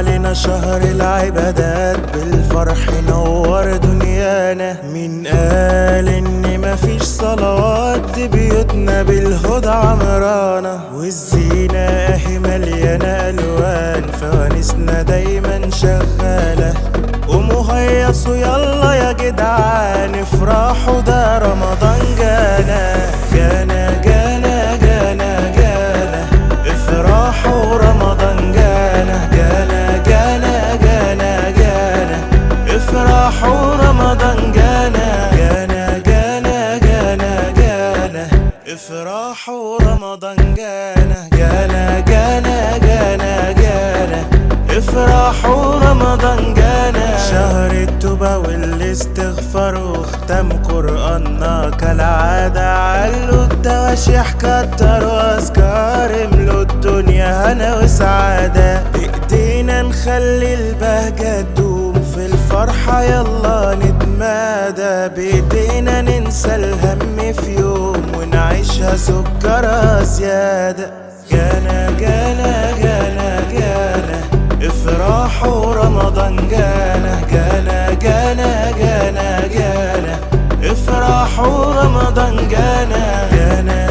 علينا شهر العبادات بالفرح نور دنيانا مين قال ان مفيش صلوات دي بيوتنا بالهدى عمرانة والزينة اهي مليانة الوان فوانسنا دايما شغالة قوموا هيصوا يلا يا جدعان افرحوا ده رمضان جانا جانا جانا جانا جانا افرحوا رمضان جانا جانا جانا جانا جانا افرحوا رمضان جانا جانا جانا جانا جانا افرحوا رمضان جانا جانا جانا جانا جانا افرحوا رمضان جانا شهر التوبة والاستغفار واختم قرآننا كالعادة علوا التواشيح كتروا أذكار املوا الدنيا هنا وسعادة بإيدينا نخلي البهجة تدوم في الفرحة يلا نتمادى بإيدينا ننسى الهم في يوم ونعيشها سكرها زيادة جانا جانا جانا جانا افرحوا رمضان جانا جانا جانا جانا جانا افرحوا رمضان جانا جانا